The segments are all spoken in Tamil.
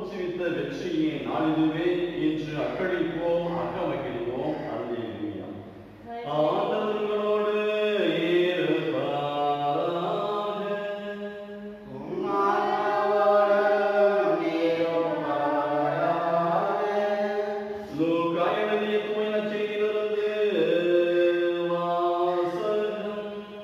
ஊற்றுவித்த வெற்றியின் நாளிதுவே இன்று அக்களிப்போம் அக்கமகிழ்வோம் அல்லேலூயா ஆண்டவர்களோடு இருப்பாராக லூக்கா எழுதிய தூய நற்செய்தியிலிருந்து வாசகம்.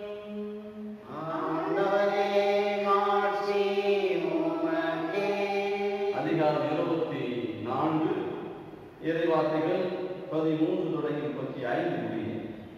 அதிகாரம் இருபத்தி நான்கு இறைவார்த்தைகள் பதிமூன்று தொடங்கி முப்பத்தி ஐந்து முடியும்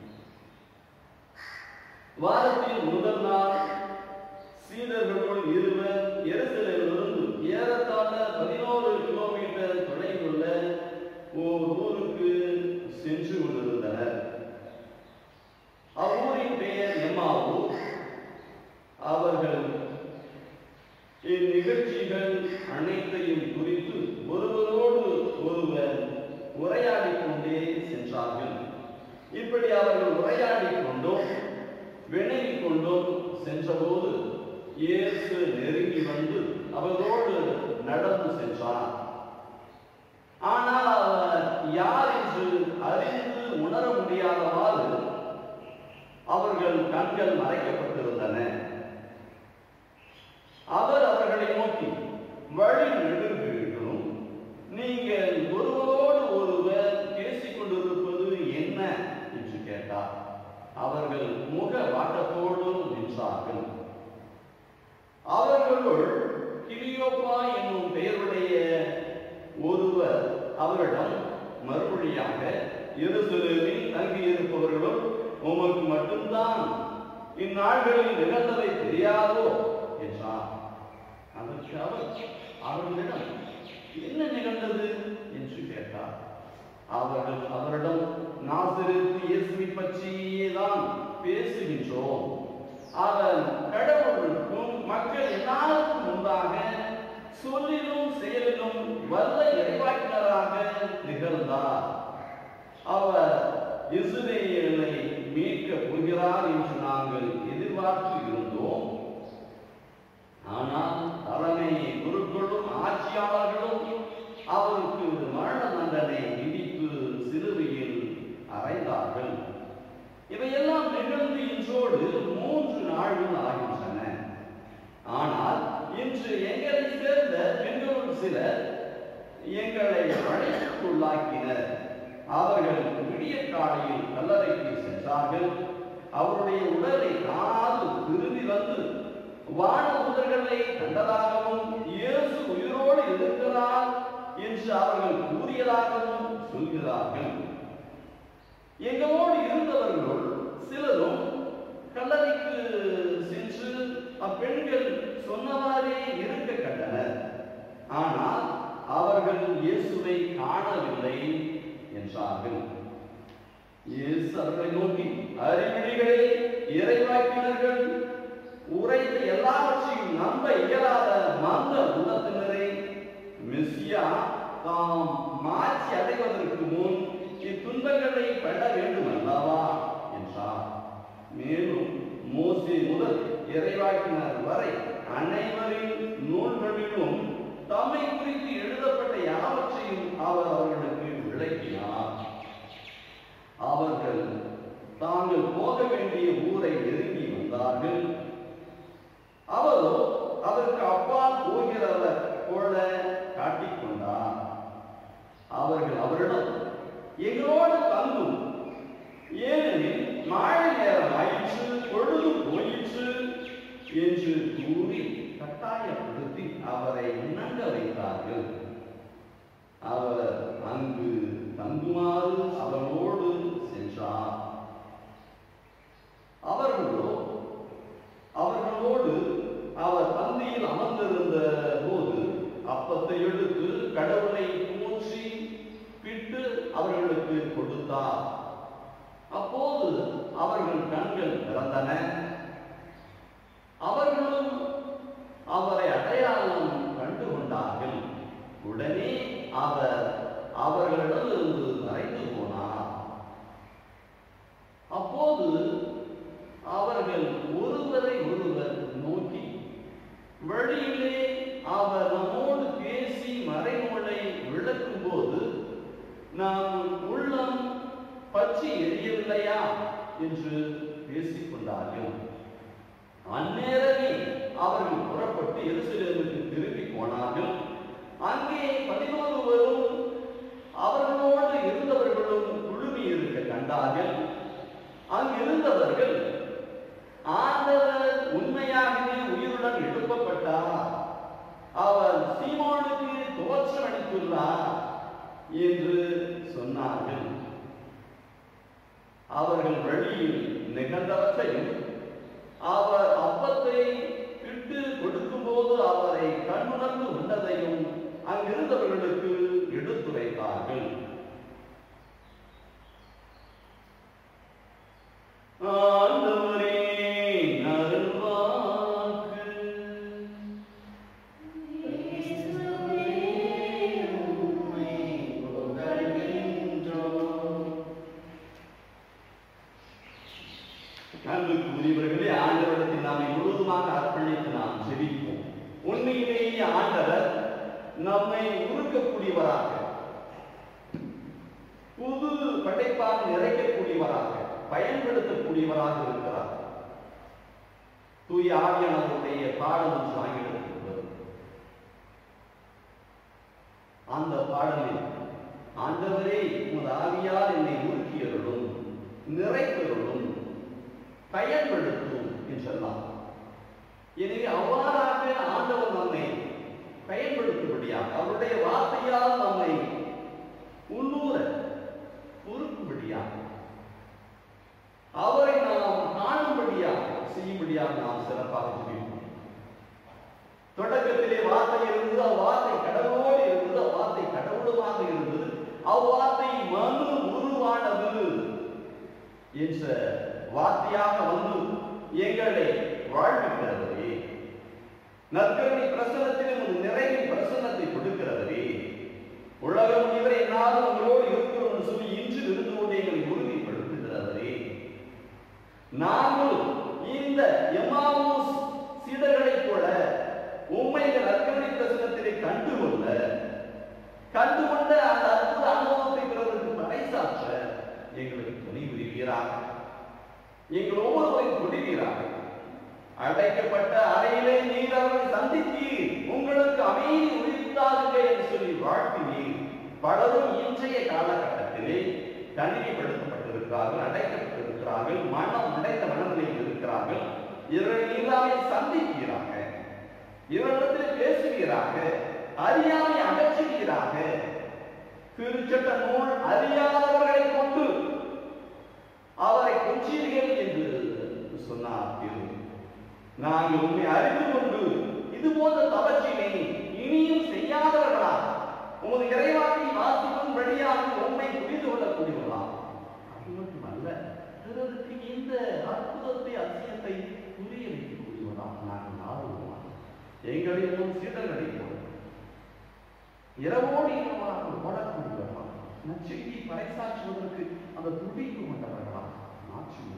வாரத்தின் முதல் நாள் சீடர்களுள் இருவர் எருசலேமிலிருந்து ஏறத்தாழ பதினோரு கிலோமீட்டர் தொலைவுள்ள ஓர் ஊருக்கு சென்று கொண்டிருந்தனர் அவ்வூரின் பெயர் எம்மாவு அவர்கள் இந்நிகழ்ச்சிகள் அனைத்தையும் குறித்து ஒருவரோடு ஒருவர் உரையாடிக் கொண்டே சென்றார்கள் இப்படி அவர்கள் உரையாடிக் கொண்டும் வினவிக் கொண்டும் சென்றபோது இயேசு நெருங்கி வந்து அவர்களோடு நடந்து சென்றார் ஆனால் அவர் யார் என்று அறிந்து உணர முடியாதவாறு அவர்கள் கண்கள் மறைக்கப்பட்டிருந்தன அவர் அவர்களை நோக்கி வழி நெடுங்கிலும் நீங்கள் ஒருவரோடு ஒருவர் பேசிக் கொண்டிருப்பது என்ன என்று கேட்டார் அவர்கள் முக வாட்டத்தோடு நின்றார்கள் அவர்களுள் கிளியோப்பா என்னும் பெயருடைய ஒருவர் அவரிடம் மறுமொழியாக எருசலேமில் தங்கியிருப்பவர்களும் உமக்கு மட்டும்தான் இந்நாள்களில் நிகழ்ந்தவை தெரியாதோ என்றார் அதற்கு அவர் அவர்களிடம் என்ன நிகழ்ந்தது என்று கேட்டார் அவர்கள் அவரிடம் நாசிருக்கு இயேசுவை பற்றியே தான் பேசுகின்றோம் அவர் கடவுளுக்கும் மக்கள் எல்லாருக்கும் முன்பாக சொல்லிலும் செயலிலும் வல்ல இறைவாக்கினராக நிகழ்ந்தார் அவர் இஸ்ரேலை மீட்க போகிறார் என்று நாங்கள் எதிர்பார்த்து இருந்தோம் ஆனால் தலைமை குருக்களும் ஆட்சியாளர்களும் அவருக்கு மரண தண்டனை விதித்து சிலுவையில் அறைந்தார்கள் இவையெல்லாம் நிகழ்ந்து இன்றோடு மூன்று நாள்கள் ஆகின்றன ஆனால் இன்று எங்களை சேர்ந்த பெண்களுள் சிலர் எங்களை அழைப்புக்குள்ளாக்கினர் அவர்கள் விடிய காலையில் கல்லறைக்கு சென்றார்கள் அவருடைய உடலை காணாது திரும்பி வந்து வானதூதர்களை கண்டதாகவும் இயேசு உயிரோடு இருக்கிறார் என்று அவர்கள் கூறியதாகவும் சொல்கிறார்கள் எங்களோடு இருந்தவர்களுள் சிலரும் கல்லறைக்கு சென்று அப்பெண்கள் சொன்னவாறே இருக்க கண்டனர் ஆனால் அவர்கள் இயேசுவை காணவில்லை என்றார்கள் இயேசு அவர்களை நோக்கி அறிவிழிகளே இறைவாக்கினர்கள் உரைத்த எல்லாவற்றையும் நம்ப இயலாத மந்த உள்ளத்தினரே மெஸ்ஸியா தாம் மாற்றி அடைவதற்கு முன் இத்துன்பங்களை பெற வேண்டும் அல்லவா என்றார் மேலும் மோசே முதல் இறைவாக்கினர் வரை அனைவரின் நூல்களிலும் தம்மை குறித்து எழுதப்பட்ட யாவற்றையும் அவர் அவர்களுக்கு விளக்கினார் அவர்கள் தாங்கள் போக வேண்டிய ஊரை நெருங்கி வந்தார்கள் அவரோ அதற்கு அப்பால் போகிறவர் போல காட்டிக்கொண்டார் அவர்கள் அவரிடம் எங்களோடு தங்கும் ஏனெனில் மாலை நேரம் ஆயிற்று பொழுது போயிற்று என்று கூறி கட்டாயப்படுத்தி அவரை இணங்க வைத்தார்கள் அவர் அங்கு தங்குமாறு அவனோடு சென்றார் அவர்களோ அவர்களோடு அவர் பந்தியில் அமர்ந்திருந்த போது அப்பத்தை எடுத்து கடவுளை போற்றி பிட்டு அவர்களுக்கு கொடுத்தார் அப்போது அவர்கள் கண்கள் திறந்தன அவர்களும் அவரை அடையாளம் கண்டு கொண்டார்கள் உடனே அவர் அவர்களிடமிருந்து மறைந்து போனார் அப்போது அவர்கள் ஒருவரை ஒருவர் நோக்கி வழியிலே அவர் நம்மோடு பேசி மறை தோற்றமளித்துள்ளார் என்று சொன்னார்கள் அவர்கள் வழியில் நிகழ்ந்தவற்றையும் அவர் அப்பத்தை இட்டு கொடுக்கும்போது அவரை கண்ணுணர்ந்து உண்டதையும் அங்கிருந்தவர்களுக்கு எடுத்துரைத்தார்கள் ஆண்டவரே நல்வாக்கு அன்புக்குரியவர்களே ஆண்டவரத்தில் நாமை முழுவதுமாக அர்ப்பணித்து நாம் ஜெபிப்போம் உண்மையிலேயே ஆண்டவர் நம்மை உருக்கக்கூடியவராக புது படைப்பாக நிறைக்கக்கூடியவராக பயன்படுத்தக்கூடியவராக இருக்கிறார் தூய ஆவியானவருடைய பாடல் ஒன்று ஆங்கிலத்தில் வரும் அந்த பாடலில் ஆண்டவரே உமது ஆவியால் என்னை உருக்கியருளும் நிறைத்தருளும் பயன்படுத்தும் என்றெல்லாம் எனவே அவ்வாறாக ஆண்டவர் நம்மை பயன்படுத்தும்படியாக அவருடைய வார்த்தையால் நம்மை உள்ளூர பொறுக்கும்படியாக அவரை நாம் காணும்படியாக செய்யும்படியாக நாம் சிறப்பாக ஜெபிப்போம் தொடக்கத்திலே வார்த்தை இருந்தது அவ்வார்த்தை கடவுளோடு இருந்தது அவ்வார்த்தை கடவுளுமாக இருந்தது அவ்வார்த்தை மனு உருவானது என்ற வார்த்தையாக வந்து எங்களை வாழ்விக்கிறவரே நற்கரணி பிரசனத்திலும் ஒரு நிறைவின் பிரசனத்தை கொடுக்கிறவரே உலக முனிவரை என்னாலும் உங்களோடு இருக்கிறோம் என்று சொல்லி இன்று இருந்து கொண்டு எங்களை உறுதிப்படுத்துகிறவரே நாங்கள் இந்த எமாவூஸ் சீடர்களைப் போல உண்மை இந்த நற்கரணி பிரசனத்திலே கண்டுகொள்ள கண்டுகொண்ட அந்த அற்புத அனுபவத்தை பிறருக்கு பறைசாற்ற எங்களுக்கு துணை புரிவீராக எங்கள் ஒவ்வொருவரையும் துடிவீராக அடைக்கப்பட்ட அறையிலே நீர் அவர்களை சந்தித்தீர் உங்களுக்கு அமைதி உரித்தாருங்க என்று சொல்லி வாழ்த்தினீர் பலரும் இன்றைய காலகட்டத்திலே தனிமைப்படுத்தப்பட்டிருக்கிறார்கள் அடைக்கப்பட்டிருக்கிறார்கள் மனம் உடைந்த மனநிலையில் இருக்கிறார்கள் இவர்கள் நீராவை சந்திப்பீராக இவரிடத்தில் பேசுவீராக அறியாமை அகற்றுவீராக திருச்சட்ட நூல் அறியாதவர்களை கொண்டு அவரை கொஞ்சீர்கள் என்று சொன்னார் திரு நாங்கள் உண்மை அறிந்து கொண்டு இது போன்ற தவற்றினை இனியும் செய்யாதவர்களா உமது இறைவாக்கை வாசிக்கும் வழியாக உண்மை புரிந்து கொள்ளக்கூடியவர்களா அது மட்டுமல்ல பிறருக்கு இந்த அற்புதத்தை அதிசயத்தை புரிய வைக்கக்கூடியவர்களாக நாங்கள் ஆர்வமாக எங்களிலும் சீடர்களை போல இரவோடு இரவாக ஓடக்கூடியவர்களா நச்செய்தியை பறைசாற்றுவதற்கு அந்த துடிப்பு கொண்டவர்களா மாற்றியுள்ளார்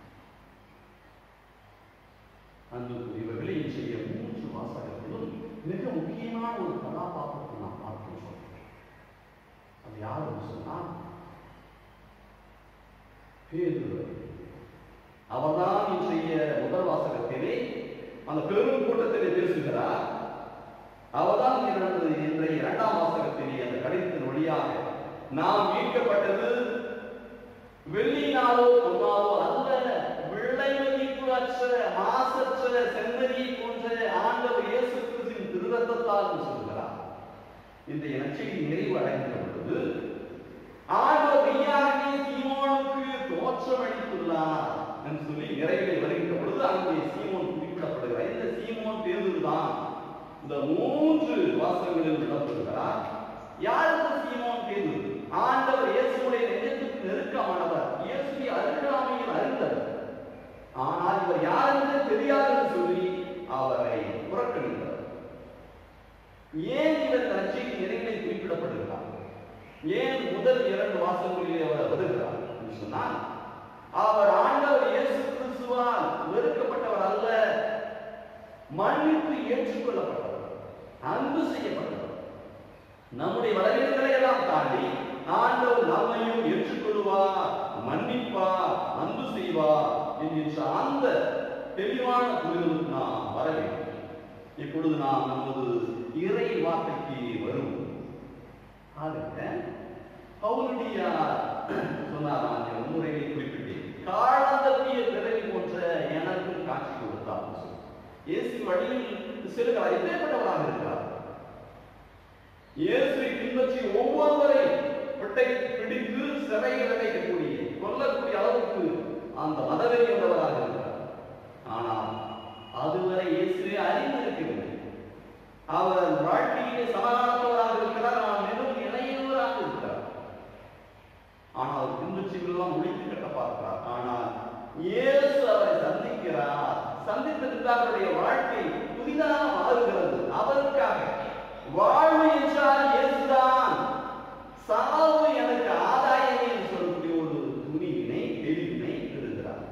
அன்புக்குரியவர்களே இன்றைய மூன்று வாசகத்திலும் மிக முக்கியமான ஒரு கதாபாத்திரத்தை நாம் பார்க்கின்றோம் அது யார் என்று சொன்னால் பேதுரு அவர்தான் இன்றைய முதல் வாசகத்திலே அந்த பெரும் கூட்டத்திலே பேசுகிறார் அவர்தான் இரண்டு இன்றைய இரண்டாம் வாசகத்திலே அந்த கடிதத்தின் வழியாக நாம் மீட்கப்பட்டது வெள்ளினாலோ பொன்னாலோ அல்ல வெள்ளை மதிப்பு அற்ற மாசற்ற செம்மறி போன்ற ஆண்டவர் இயேசு கிறிஸ்துவின் திருரத்தத்தால் என்று சொல்கிறார் இந்த நற்செய்தி நிறைவு அடைந்த பொழுது ஆண்டவர் மெய்யாகவே சீமோனுக்கு தோற்றம் அளித்துள்ளார் என்று சொல்லி நிறைவே வருகின்ற பொழுது அங்கே சீமோன் குறிப்பிடப்படுகிறார் இந்த சீமோன் பேருதான் இந்த மூன்று வாசகங்களில் விடப்படுகிறார் யார் இந்த சீமோன் பேரு ஆண்டவர் இயேசுடைய நெஞ்சத்துக்கு நெருக்கமானவர் இயேசுவை அருகாமையில் அறிந்தவர் ஆனால் இவர் யார் என்று தெரியாது என்று சொல்லி அவரை புறக்கணித்தார் ஏன் இவர் நச்சைக்கு நிறைகளை குறிப்பிடப்படுகிறார் ஏன் முதல் இரண்டு வாசகங்களிலே அவர் வருகிறார் என்று சொன்னால் அவர் ஆண்டவர் இயேசு கிறிஸ்துவால் வெறுக்கப்பட்டவர் அல்ல மன்னிப்பு ஏற்றுக்கொள்ளப்பட்டவர் அன்பு செய்யப்பட்டவர் நம்முடைய பலவீனங்களை எல்லாம் தாண்டி ஆண்டவர் நம்மையும் ஏற்றுக்கொள்வார் மன்னிப்பார் அன்பு செய்வார் என்கின்ற அந்த தெளிவான புரிதலுக்கு நாம் வர வேண்டும் இப்பொழுது நாம் நமது இறை வார்த்தைக்கு வருவோம் ஆக பவுலுடைய சொன்னார் நான் என் முன்னுரையை குறிப்பிட்டேன் காலந்தப்பிய பிறவி போன்ற எனக்கும் காட்சி கொடுத்தார் இயேசு வழியில் செல்கிறார் எப்பேற்பட்டவராக இருக்கிறார் இயேசுவை பின்பற்றி ஒவ்வொருவரை பிட்டை பிடித்து சிறையில் அடைக்கக்கூடிய கொல்லக்கூடிய அளவுக்கு அந்த மதவெறி உள்ளவராக இருக்கிறார் ஆனால் அதுவரை இயேசுவை அறிந்திருக்கவில்லை அவர் வாழ்க்கையிலே சமாதானத்தவராக இருக்கிறார் ஆனால் மிகவும் இளையவராக இருக்கிறார் ஆனால் பின்பற்றிகளெல்லாம் ஒழித்து கட்ட பார்க்கிறார் ஆனால் இயேசு அவரை சந்திக்கிறார் சந்தித்ததுக்கு அவருடைய வாழ்க்கை புதிதாக மாறுகிறது அவருக்காக வாழ்வு என்றால் இயேசுதான் சாவு எனக்கு ஆதாயம் என்று சொல்லக்கூடிய ஒரு துணிவினை தெளிவினை பெறுகிறார்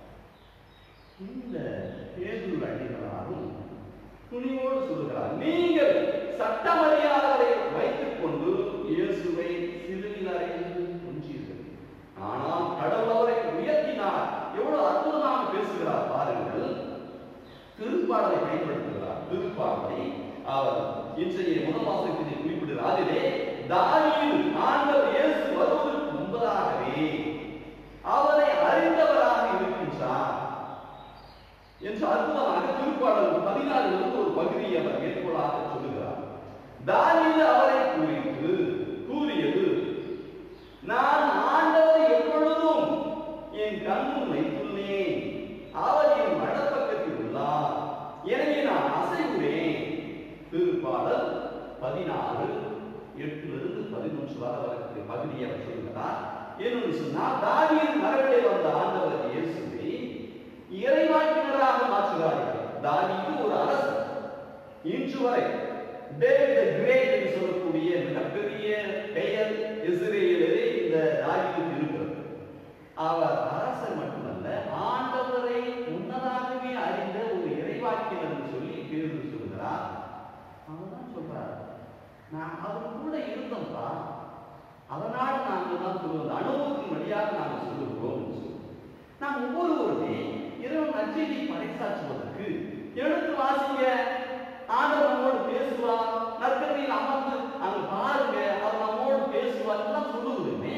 இந்த பேதுரு அடிகளாரும் துணிவோடு சொல்லுகிறார் நீங்கள் சட்டமறியாதவரை வைத்துக் கொண்டு இயேசுவை சிலுவையில் அறைந்து கொஞ்சீர்கள் ஆனால் கடவுள் அவரை உயர்த்தினார் எவ்வளவு அற்புதமாக பேசுகிறார் பாருங்கள் திருப்பாடலை பயன்படுத்துகிறார் திருப்பாடலை அவர் இன்றைய முதல் வாசகத்திலே குறிப்பிடுகிறார் அதிலே தாவீது ஆண்டவர் இயேசு வருவதற்கு முன்பதாகவே அவரை அறிந்தவராக இருக்கின்றார் என்று அற்புதமாக திருப்பாடல் பதினாலிலிருந்து ஒரு பகுதியை அவர் மேற்கோளாக சொல்லுகிறார் தாவீது அவரை குறித்து கூறியது நான் ஆண்டவரை எப்பொழுதும் என் கண்முன் வைத்துள்ளேன் அவர் என் வடப்பக்கத்தில் உள்ளார் எனவே நான் அசைவுறேன் திருப்பாடல் பதினாறு எட்டிலிருந்து பதினொன்று வரை வரக்கூடிய பகுதியை அவர் சொல்கிறார் என்னன்னு சொன்னால் தாவீது மரபிலே வந்த ஆண்டவர் இயேசுவை இறைவாக்கினராக மாற்றுகிறார்கள் தாவீது ஒரு அரசர் இன்று வரை டேவிட் தி கிரேட் என்று சொல்லக்கூடிய மிகப்பெரிய பெயர் இஸ்ரேலிலே இந்த தாவீதுக்கு இருக்கிறது அவர் அரசர் மட்டுமல்ல ஆண்டவரை முன்னதாகவே அறிந்த ஒரு இறைவாக்கியர் என்று சொல்லி பேரு சொல்கிறார் அவர்தான் சொல்றார் நான் அவர் கூட இருந்தோம்ப்பா அதனால் நாங்கள் தான் சொல்லுவது அனுபவத்தின் வழியாக நாங்கள் சொல்லுகிறோம் என்று சொல்லி நாம் ஒவ்வொருவருமே இறைவன் நற்செய்தி பறைசாற்றுவதற்கு எடுத்து வாசிங்க ஆண்டவர் நம்மோடு பேசுவார் நற்கரையில் அமர்ந்து அங்க பாருங்க அவர் நம்மோடு பேசுவார் எல்லாம் சொல்லுவதுமே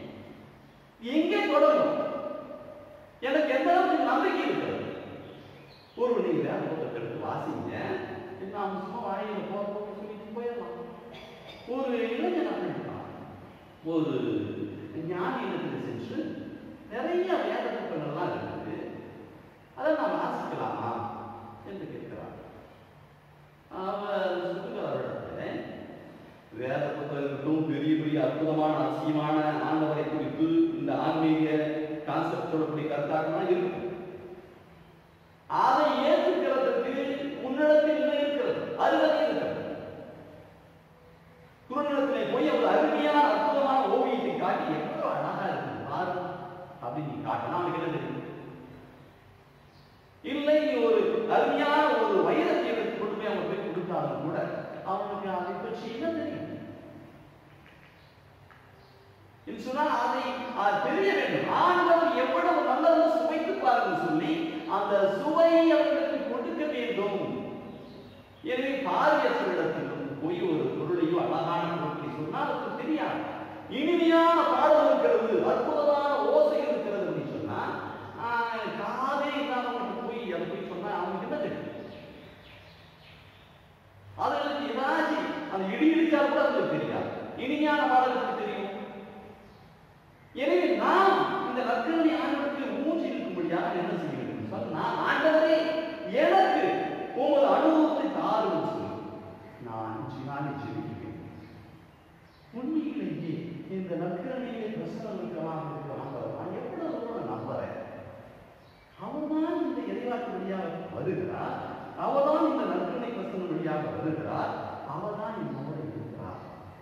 எங்கே தொடரும் எனக்கு எந்த அளவுக்கு நம்பிக்கை இருக்கிறது ஒரு நீங்க அனுபவத்தை எடுத்து வாசிங்க நாம் சும்மா வாயில போற போக சொல்லிட்டு போயிடலாம் ஒரு இளைஞன் அப்படின்றான் ஒரு ஞானி இடத்துல சென்று நிறைய வேத புத்தகங்கள்லாம் இருக்குது அதை நான் வாசிக்கலாமா என்று கேட்கிறார் அவர் சொல்லுகிறாரிடத்துல வேத புத்தகங்களும் பெரிய பெரிய அற்புதமான அதிசயமான ஆண்டவரை குறித்து இந்த ஆன்மீக கான்செப்ட் சொல்லக்கூடிய கருத்தாக்கமாக இருக்கு அதை ஏற்றுக்கிறதுக்கு உன்னிடத்தில் என்ன இருக்கிறது அருகதை இருக்கிறது குருநிலத்திலே போய் அவர் அருமையான அற்புதமான ஓவியத்தை காட்டி எவ்வளவு அழகா இருக்கு பாரு அப்படின்னு நீ காட்டினா அவனுக்கு என்ன தெரியும் இல்லை நீ ஒரு அருமையான ஒரு வைரத்தை எடுத்து கொண்டு போய் அவங்க போய் கொடுத்தாலும் கூட அவனுக்கு அதை பற்றி என்ன தெரியும் என்று சொன்னால் அதை அது தெரிய வேண்டும் ஆண்டவர் எவ்வளவு நல்லது சுவைத்து பாருங்க சொல்லி அந்த சுவையை அவர்களுக்கு கொடுக்க வேண்டும் எனவே பார்வையற்றவரிடத்திலும் போய் ஒரு பொருளையோ அழகான பொருளை சொன்னால் அதுக்கு தெரியாது இனிமையான பாடல் இருக்கிறது அற்புதமான ஓசை இருக்கிறது அப்படின்னு சொன்னா ஆஹ், காதே இல்லாதவங்களுக்கு போய் அதை போய் சொன்னா அவனுக்கு என்ன தெரியும் அதுகளுக்கு ஏதாச்சும் அந்த இடி இடிச்சா கூட அதுக்கு தெரியாது இனிமையான பாடலுக்கு தெரியும் எனவே நாம் இந்த நற்கரணி ஆண்டவருக்கு மூஞ்சி இருக்கும்படியாக என்ன செய்ய வேண்டும் சொன்னால், நான் ஆண்டவரே எனக்கு உமது அனுபவத்தை தாரும் சொல்லி நான் நானே ஜெபிக்கிறேன் உண்மையிலேயே இந்த நற்கரணியிலே பிரசனங்களுக்கெல்லாம் இருக்கிற நம்பர் நான் எவ்வளவு தூரம் நம்புறேன் அவர்தான் இந்த இறைவாக்கு வழியாக வருகிறார் அவர்தான் இந்த நற்கரணை பிரசனம் வழியாக வருகிறார் அவர்தான் என்னோட இருக்கிறார்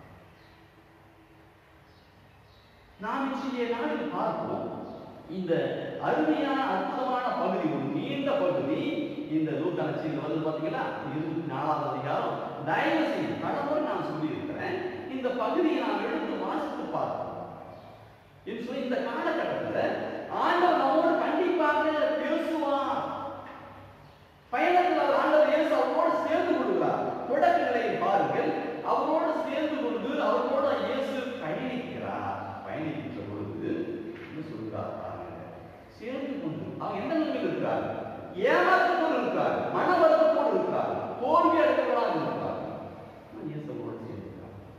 நாம் இன்றைய நாளில் பார்ப்போம் இந்த அருமையான அற்புதமான பகுதி ஒரு நீண்ட பகுதி இந்த லூக்காட்சியில் வந்து பாத்தீங்கன்னா இருபத்தி நாலாவது அதிகாரம் தயவு செய்து பலமுறை நான் சொல்லியிருக்கிறேன் இந்த பகுதியை நாம் எடுத்து வாசித்து பார்ப்போம் என்று சொல்லி இந்த காலகட்டத்தில் ஆண்டவர் நம்மோடு கண்டிப்பாக பேசுவார் பயணத்தில் அவர் ஆண்டவர் இயேசு அவரோடு சேர்ந்து கொள்கிறார் தொடக்க நிலையை பாருங்கள் அவரோடு சேர்ந்து கொண்டு அவரோட இயேசு பயணிக்கிறார் பயணிக்கின்ற பொழுது என்ன சொல்கிறார் பாருங்க சேர்ந்து கொண்டு அவங்க எந்த நிலையில் இருக்கிறார் ஏமாற்றத்தோடு இருக்கிறார் மன வருத்தத்தோடு இருக்கிறார் தோல்வி அடைந்தவர்களாக இருக்கிறார் ஆனால் இயேசு அவரோடு சேர்ந்திருக்கிறார்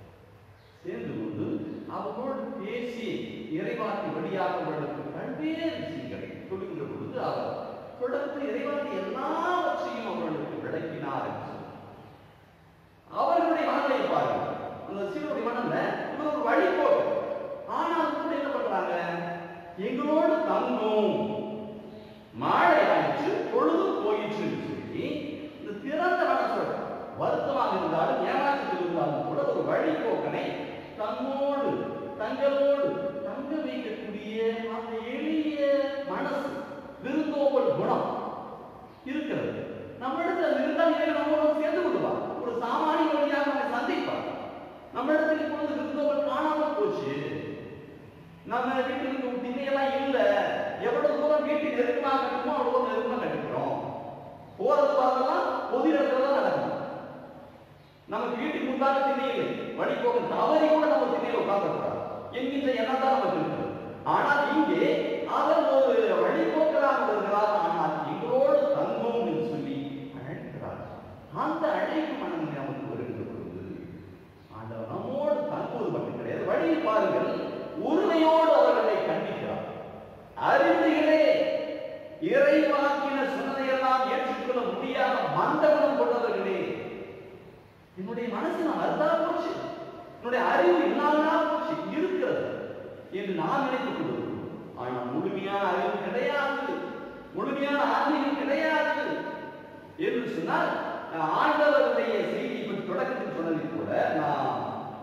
பேசி இறைவாக்கி வழியாக அவர்களுக்கு பல்வேறு விஷயங்களை சொல்லுகின்ற பொழுது அவர் தொடர்ந்து இறைவாக்கி எல்லாவற்றையும் அவர்களுக்கு விளக்கினார் என்று சொல்றார். அவர்களுடைய மனநிலை பாருங்க அந்த சீனுடைய மனநில இது ஒரு வழிபோக்கு ஆனால் கூட என்ன பண்றாங்க எங்களோடு தங்கும் மாலை ஆயிடுச்சு பொழுது போயிடுச்சு சொல்லி இந்த திறந்த மனசோட வருத்தமாக இருந்தாலும் ஏமாற்றத்தில் இருந்தாலும் கூட ஒரு வழிபோக்கனை தன்னோடு தங்களோடு தங்க வைக்கக்கூடிய அந்த எளிய மனசு விருந்தோம்பல் குணம் இருக்கிறது நம்ம இடத்துல அது இருந்தால் இறைவன் நம்மளோட சேர்ந்து விடுவார் ஒரு சாமானிய வழியாக நம்மை சந்திப்பார் நம்ம இடத்துல இப்பொழுது விருந்தோம்பல் காணாமல் போச்சு நம்ம வீட்டுக்கு திண்ணையெல்லாம் இல்ல எவ்வளவு தூரம் வீட்டுக்கு நெருக்கமாக கட்டுமோ அவ்வளவு நெருக்கமா கட்டிக்கிறோம் போறது பார்த்தெல்லாம் பொது இடத்துல தான் நடக்கும் நமக்கு வீட்டுக்கு முன்பாக திண்ணை இல்லை வழி போக தவறி கூட நம்ம திண்ணையில உட்கார்ந்துருக்கிறோம் என்கின்ற எண்ணம் தான் நமக்கு இருக்குது ஆனால் இங்கே அவர் ஒரு வழிபோக்கராக வருகிறார் ஆனால் எங்களோடு தங்கும் என்று சொல்லி அழைக்கிறார் அந்த அழைப்பு மனநிலை நமக்கு வருகின்ற பொழுது ஆண்டவர் நம்மோடு தங்குவது மட்டும் கிடையாது வழியில் பாருங்கள் உரிமையோடு அவர்களை கண்டிக்கிறார் அறிவுரைகளே இறைவாக்கின சொன்னதையெல்லாம் ஏற்றுக்கொள்ள முடியாத மந்தவனம் கொண்டவர்களே என்னுடைய மனசு நான் அறுதா போச்சு என்னுடைய அறிவு இல்லாமலா போச்சு இருக்கிறது என்று நான் நினைத்துக் கொள்வது ஆனால் முழுமையான அறிவு கிடையாது முழுமையான ஆன்மீகம் கிடையாது என்று சொன்னால் அஹ், ஆண்டவருடைய செய்தி பற்றி தொடக்கத்தில் சொன்னதை கூட நான்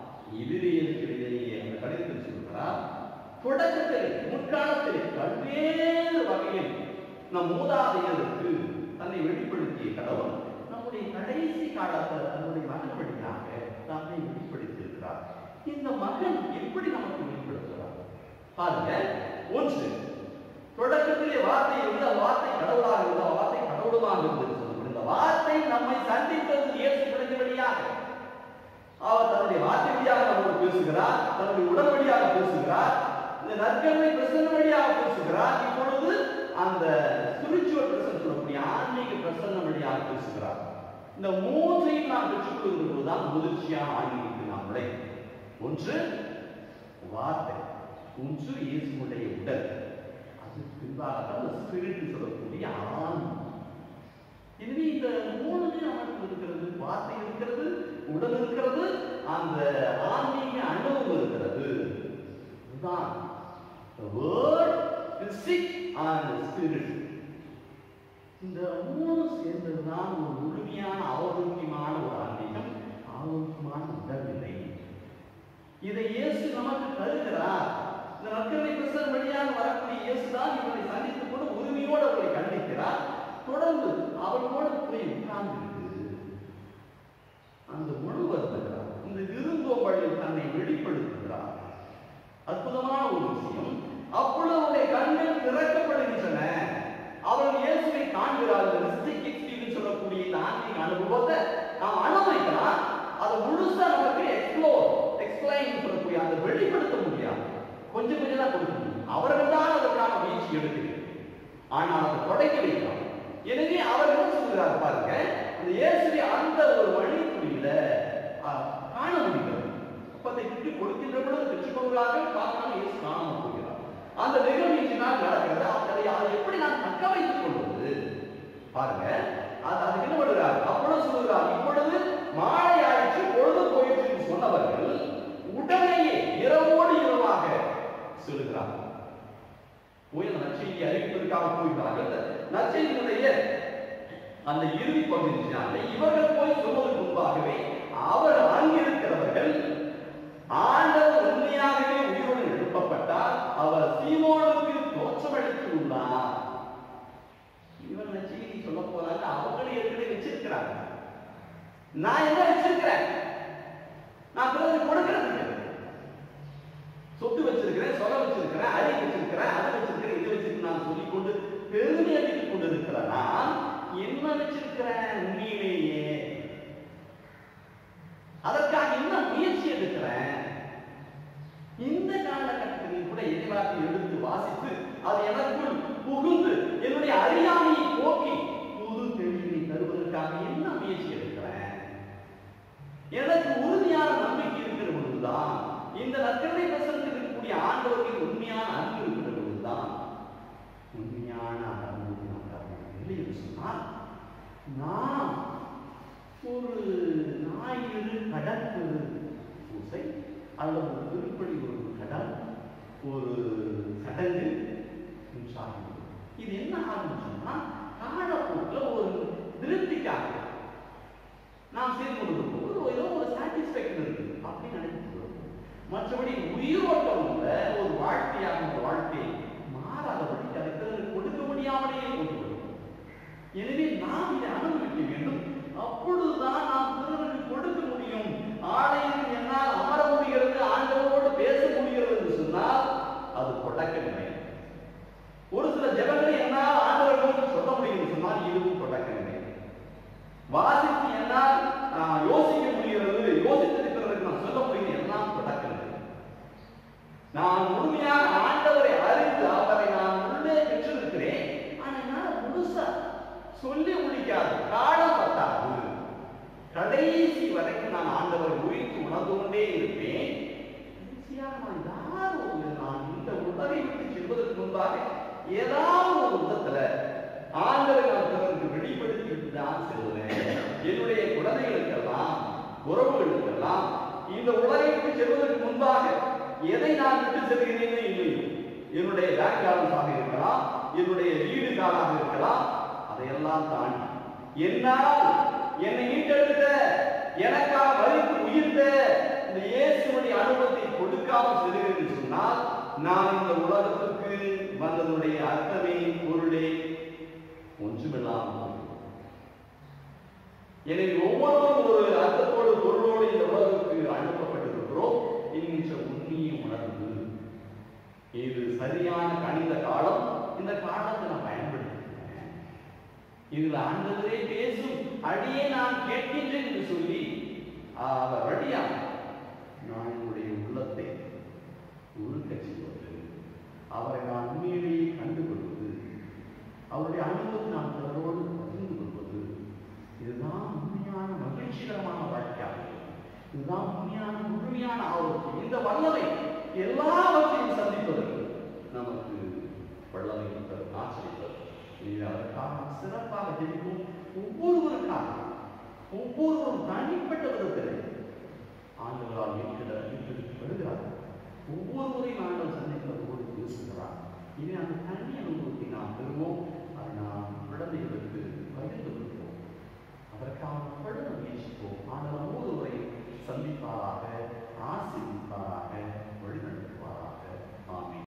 இதிலேயே அந்த கடிதத்தில் சொல்கிறார் தொடக்கத்தில் முற்காலத்தில் பல்வேறு வகையில் நம் மூதாதையருக்கு தன்னை வெளிப்படுத்திய கடவுள் நம்முடைய கடைசி காலத்தில் தன்னுடைய மகன் வழியாக தன்னை வெளிப்படுத்தியிருக்கிறார் இந்த மகன் எப்படி நமக்கு வெளிப்படுத்துகிறார் பாருங்க ஒன்று தொடக்கத்திலே வார்த்தை இருந்த வார்த்தை கடவுளாக இருந்த வார்த்தை கடவுளுமாக இருந்தது சொல்லப்படும் இந்த வார்த்தை நம்மை சந்தித்தது இயேசு பிறந்த வழியாக அவர் தன்னுடைய வார்த்தை வழியாக நம்மோடு பேசுகிறார் தன்னுடைய உடல் வழியாக பேசுகிறார் இந்த நற்கருணை பிரசன்ன வழியாக பேசுகிறார் இப்பொழுது அந்த ஸ்பிரிச்சுவல் பிரசன் சொல்லக்கூடிய ஆன்மீக பிரசன்ன வழியாக பேசுகிறார் இந்த மூன்றையும் நாம் பெற்றுக்கொள்கிற போதுதான் முதிர்ச்சியான ஆன்மீகத்தில் நாம் நுழையும் ஒன்று வார்த்தை ஒன்று இயேசுடைய உடல் அது பின்பாக அந்த ஸ்பிரிட் சொல்லக்கூடிய ஆன்மீகம் எனவே இந்த மூணுமே நமக்கு இருக்கிறது வார்த்தை இருக்கிறது உடல் இருக்கிறது அந்த ஆன்மீக அனுபவம் இருக்கிறது இதுதான் the word the sick and the spirit இந்த மூணு சேர்ந்ததுதான் ஒரு முழுமையான ஆரோக்கியமான ஒரு ஆன்மீகம் ஆரோக்கியமான உடல்நிலை இதை இயேசு நமக்கு தருகிறார் இந்த நற்கரை பிரசன் வழியாக வரக்கூடிய இயேசு தான் இவரை சந்தித்துக் கொண்டு உரிமையோடு அவரை கண்டிக்கிறார் தொடர்ந்து அவர்களோடு போய் உட்கார்ந்து அந்த உணவு வருகிறார் இந்த விருந்தோம்பலில் தன்னை வெளிப்படுத்துகிறார் அற்புதமான ஒரு விஷயம் அப்பொழுது அவருடைய கண்கள் திறக்கப்படுகின்றன அவர்கள் இயேசுவை காண்கிறார்கள் மிஸ்டிக் எக்ஸ்பீரியன்ஸ் சொல்லக்கூடிய இந்த ஆன்மீக அனுபவத்தை நாம் அனுபவிக்கலாம் அதை முழுசா நமக்கு எக்ஸ்ப்ளோர் எக்ஸ்பிளைன் சொல்லக்கூடிய அந்த வெளிப்படுத்த முடியாது கொஞ்சம் கொஞ்சம் தான் கொடுக்க முடியும் அவர்கள் தான் அதற்கான முயற்சி எடுக்கிறது ஆனால் அதை தொடங்கி வைக்கலாம் எனவே அவர் என்ன சொல்கிறார் பாருங்க இந்த இயேசுவை அந்த ஒரு வழித்துறையில காண முடிகிறது அப்பத்தை விட்டு கொடுக்கின்ற பொழுது பெற்றுக்கொள்கிறார்கள் பார்க்கலாம் இயேசு காணாமல் போகிறார் அந்த நிகழ்வு இன்று நாள் நடக்கிறது அதை அதை எப்படி நான் தக்க வைத்துக் கொள்வது பாருங்க அது அதுக்கு என்ன பண்ணுறார் அப்பொழுது சொல்லுகிறார் இப்பொழுது மாலை ஆயிற்று பொழுது போயிற்று என்று சொன்னவர்கள் உடனேயே இரவோடு இரவாக சொல்லுகிறார் போய் அந்த நற்செய்தியை அறிவிப்பதற்காக போகிறார்கள் நற்செய்தியினுடைய அந்த இறுதி பகுதியினாலே இவர்கள் போய் சொல்வதற்கு முன்பாகவே அவர் அங்கிருக்கிறவர்கள் ஆண்டவர் உண்மையாகவே உயிரோடு எழுப்பப்பட்டார் அவர் சீமோனுக்கு தோற்றமளித்து உள்ளார் இவன் நற்செய்தி சொல்ல போறாங்க அவங்களே ஏற்கனவே வச்சிருக்கிறாங்க நான் என்ன வச்சிருக்கிறேன் நான் பிறகு கொடுக்கிறதுக்கு சொத்து வச்சிருக்கிறேன் சொல்ல வச்சிருக்கிறேன் அறி வச்சிருக்கிறேன் அதை வச்சிருக்கிறேன் இது வச்சிருக்கிறேன் நான் சொல்லிக்கொண்டு பெருமை அடித்துக் கொண்டு இருக்கிறேன் நான் என்ன வச்சிருக்கிறேன் உண்மையிலேயே அதற்காக என்ன முயற்சி எடுக்கிறேன் இந்த காலகட்டத்தில் கூட இறைவாக்கை எடுத்து வாசித்து அது எனக்குள் புகுந்து என்னுடைய அறியாமையை போக்கி புது தெளிவினை தருவதற்காக என்ன முயற்சி எடுக்கிறேன் சொன்னால் நான் ஒரு ஞாயிறு கடற்கு பூசை அல்லது ஒரு திருப்படி ஒரு கடல் ஒரு சடங்கு சாகும் இது என்ன ஆகும் சொன்னா காலப்போக்கில் ஒரு திருப்திக்காக நாம் செய்து கொண்டு போகும்போது ஏதோ ஒரு சாட்டிஸ்பேக்ஷன் இருக்கு அப்படின்னு நினைக்கிறோம் மற்றபடி உயிரோட்டம் உள்ள ஒரு வாழ்க்கையாக இந்த வாழ்க்கை மாறாதபடி அதை பிறருக்கு கொடுக்க முடியாமலேயே கொண்டு வருகிறோம். எனவே நாம் இதை அனுபவிக்க வேண்டும் அப்பொழுதுதான் நாம் பிறருக்கு கொடுக்க முடியும் ஆலயத்தில் என்னால் அமர முடிகிறது ஆண்டவரோடு பேச முடிகிறது என்று சொன்னால் அது தொடக்க நிலை ஒரு சில ஜெபங்களை என்னால் ஆண்டவர்களோடு சொல்ல முடியும் என்று சொன்னால் இதுவும் தொடக்க நிலை வாசித்து என்னால் ஆஹ், யோசிக்க முடிகிறது யோசித்திருக்கிறதுக்கு நான் சொல்ல முடியும் எல்லாம் தொடக்க நிலை நான் முழுமையாக ஆண்டவரை அறிந்து அவரை நான் உள்ளே பெற்றிருக்கிறேன் ஆனா என்னால முழுசா சொல்லி முடிக்காது காலம் பத்தாது கடைசி வரைக்கும் நான் ஆண்டவரை உயிர்த்து உணர்ந்து கொண்டே இருப்பேன் கடைசியாக நான் யார் ஒரு நான் இந்த உலகை விட்டு செல்வதற்கு முன்பாக ஏதாவது ஒரு விதத்துல ஆண்டவரை நான் பிறருக்கு வெளிப்படுத்தி விட்டு தான் செல்வேன் என்னுடைய குழந்தைகளுக்கெல்லாம் உறவுகளுக்கெல்லாம் இந்த உலகை விட்டு செல்வதற்கு முன்பாக எதை நான் விட்டு செல்கிறேனே இல்லை என்னுடைய பேங்க் பேலன்ஸாக இருக்கலாம் என்னுடைய வீடு காலாக இருக்கலாம் அதையெல்லாம் தாண்டி என்னால் என்னை மீட்டெடுத்த எனக்காக மறித்து உயிர்த்த இந்த இயேசுடைய அனுபவத்தை கொடுக்காமல் செல்கிறேன் என்று சொன்னால் நான் இந்த உலகத்துக்கு வந்ததுடைய அர்த்தமே பொருளே ஒன்றுமில்லாமல் போய்விடும். எனவே ஒவ்வொருவரும் ஒரு அர்த்தத்தோடு பொருளோடு இந்த உலகத்துக்கு அனுப்பப்பட்டிருக்கிறோம் என்கின்ற உண்மையை உணர்ந்து இது சரியான கணித காலம் இந்த காலத்தை நான் பயன்படுத்துகிறேன் இதுல ஆண்டவரே பேசும் அடியே நான் கேட்கின்றேன் என்று சொல்லி அவர் வழியா நான் என்னுடைய உள்ளத்தை உருக்கச் செய்வது அவரை நான் உண்மையிலேயே கண்டுகொள்வது அவருடைய அனுபவத்தை நான் பிறரோடு பகிர்ந்து கொள்வது இதுதான் உண்மையான மகிழ்ச்சிகரமான வாழ்க்கையாக இதுதான் உண்மையான முழுமையான ஆரோக்கியம் இந்த வல்லமை எல்லாவற்றையும் சந்திப்பதற்கு நமக்கு வல்லமை தரும் ஆச்சரிப்பது இது அதற்காக சிறப்பாக ஜெபிக்கும் ஒவ்வொருவருக்காக ஒவ்வொருவரும் தனிப்பட்ட விதத்தில் ஆண்டவரால் மீட்கிற மீட்டெடுத்து வருகிறார்கள் ஒவ்வொருவரையும் ஆண்டவர் சந்திக்கிறதோடு பேசுகிறார் இனி அந்த தனி அனுபவத்தை நாம் பெறுவோம் அதை நாம் குழந்தைகளுக்கு பகிர்ந்து கொள்வோம் அதற்காக படுத முயற்சிப்போம் ஆண்டவர் ஒவ்வொருவரையும் சந்திப்பாராக ஆசீர்விப்பாராக வழிநடத்துவார்